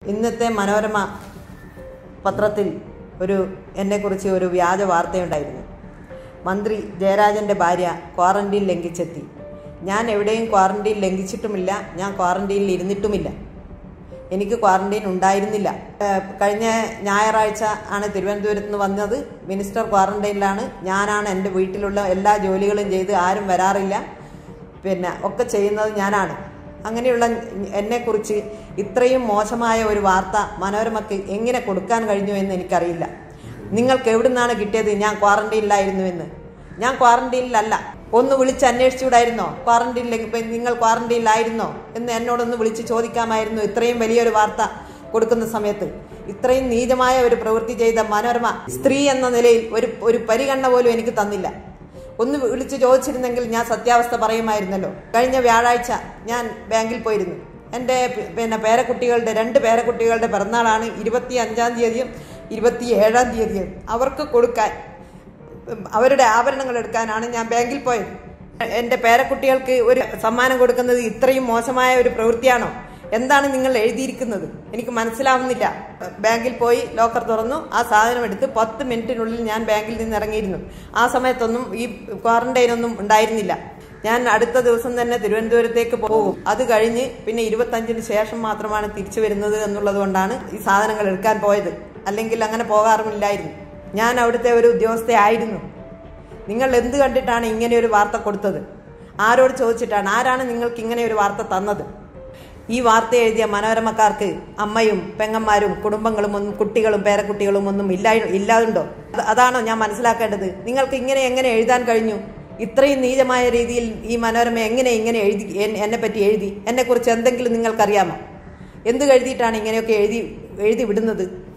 ഇന്നത്തെ മനോരമ പത്രത്തിൽ ഒരു എന്നെക്കുറിച്ച് ഒരു വ്യാജ വാർത്തയുണ്ടായിരുന്നു മന്ത്രി ജയരാജൻ്റെ ഭാര്യ ക്വാറന്റീൻ ലംഘിച്ചെത്തി ഞാൻ എവിടെയും ക്വാറന്റീൻ ലംഘിച്ചിട്ടുമില്ല ഞാൻ ക്വാറന്റീനിൽ ഇരുന്നിട്ടുമില്ല എനിക്ക് ക്വാറന്റീൻ ഉണ്ടായിരുന്നില്ല ഏഹ് കഴിഞ്ഞ ഞായറാഴ്ച ആണ് തിരുവനന്തപുരത്ത് നിന്ന് വന്നത് മിനിസ്റ്റർ ക്വാറന്റൈനിലാണ് ഞാനാണ് എൻ്റെ വീട്ടിലുള്ള എല്ലാ ജോലികളും ചെയ്ത് ആരും വരാറില്ല പിന്നെ ഒക്കെ ചെയ്യുന്നത് ഞാനാണ് അങ്ങനെയുള്ള എന്നെക്കുറിച്ച് ഇത്രയും മോശമായ ഒരു വാർത്ത മനോരമയ്ക്ക് എങ്ങനെ കൊടുക്കാൻ കഴിഞ്ഞു എന്ന് എനിക്കറിയില്ല നിങ്ങൾക്ക് എവിടുന്നാണ് കിട്ടിയത് ഞാൻ ക്വാറന്റൈനിലായിരുന്നു എന്ന് ഞാൻ ക്വാറന്റൈനിലല്ല ഒന്ന് വിളിച്ച് അന്വേഷിച്ചുകൂടായിരുന്നോ ക്വാറന്റൈനിലേക്ക് ഇപ്പം നിങ്ങൾ ക്വാറന്റൈനിലായിരുന്നോ എന്ന് എന്നോടൊന്ന് വിളിച്ച് ചോദിക്കാമായിരുന്നു ഇത്രയും വലിയൊരു വാർത്ത കൊടുക്കുന്ന സമയത്ത് ഇത്രയും നീചമായ ഒരു പ്രവൃത്തി ചെയ്ത മനോരമ സ്ത്രീ എന്ന നിലയിൽ ഒരു ഒരു പരിഗണന പോലും എനിക്ക് തന്നില്ല ഒന്ന് വിളിച്ച് ചോദിച്ചിരുന്നെങ്കിൽ ഞാൻ സത്യാവസ്ഥ പറയുമായിരുന്നല്ലോ കഴിഞ്ഞ വ്യാഴാഴ്ച ഞാൻ ബാങ്കിൽ പോയിരുന്നു എൻ്റെ പി- പിന്നെ പേരക്കുട്ടികളുടെ രണ്ട് പേരക്കുട്ടികളുടെ പിറന്നാളാണ് ഇരുപത്തി അഞ്ചാം തീയതിയും ഇരുപത്തി ഏഴാം തീയതിയും അവർക്ക് കൊടുക്കാൻ അവരുടെ ആഭരണങ്ങൾ എടുക്കാനാണ് ഞാൻ ബാങ്കിൽ പോയത് എൻ്റെ പേരക്കുട്ടികൾക്ക് ഒരു സമ്മാനം കൊടുക്കുന്നത് ഇത്രയും മോശമായ ഒരു പ്രവൃത്തിയാണോ എന്താണ് നിങ്ങൾ എഴുതിയിരിക്കുന്നത് എനിക്ക് മനസ്സിലാവുന്നില്ല ബാങ്കിൽ പോയി ലോക്കർ തുറന്നു ആ സാധനം എടുത്ത് പത്ത് മിനിറ്റിനുള്ളിൽ ഞാൻ ബാങ്കിൽ നിന്ന് ഇറങ്ങിയിരുന്നു ആ സമയത്തൊന്നും ഈ ക്വാറന്റൈൻ ഒന്നും ഉണ്ടായിരുന്നില്ല ഞാൻ അടുത്ത ദിവസം തന്നെ തിരുവനന്തപുരത്തേക്ക് പോകും അത് കഴിഞ്ഞ് പിന്നെ ഇരുപത്തഞ്ചിന് ശേഷം മാത്രമാണ് തിരിച്ചു വരുന്നത് എന്നുള്ളത് കൊണ്ടാണ് ഈ സാധനങ്ങൾ എടുക്കാൻ പോയത് അല്ലെങ്കിൽ അങ്ങനെ പോകാറുമില്ലായിരുന്നു ഞാൻ അവിടുത്തെ ഒരു ഉദ്യോഗസ്ഥയായിരുന്നു നിങ്ങൾ എന്ത് കണ്ടിട്ടാണ് ഇങ്ങനെ ഒരു വാർത്ത കൊടുത്തത് ആരോട് ചോദിച്ചിട്ടാണ് ആരാണ് നിങ്ങൾക്ക് ഇങ്ങനെ ഒരു വാർത്ത തന്നത് ഈ വാർത്ത എഴുതിയ മനോരമക്കാർക്ക് അമ്മയും പെങ്ങന്മാരും കുടുംബങ്ങളും ഒന്നും കുട്ടികളും പേരക്കുട്ടികളും ഒന്നും ഇല്ലാ ഇല്ലാതുണ്ടോ അത് അതാണോ ഞാൻ മനസ്സിലാക്കേണ്ടത് നിങ്ങൾക്ക് ഇങ്ങനെ എങ്ങനെ എഴുതാൻ കഴിഞ്ഞു ഇത്രയും നീചമായ രീതിയിൽ ഈ മനോരമ എങ്ങനെ ഇങ്ങനെ എഴുതി എൻ- എന്നെ പറ്റി എഴുതി എന്നെക്കുറിച്ച് എന്തെങ്കിലും നിങ്ങൾക്കറിയാമോ എന്ത് എഴുതിയിട്ടാണ് ഇങ്ങനെയൊക്കെ എഴുതി എഴുതി വിടുന്നത്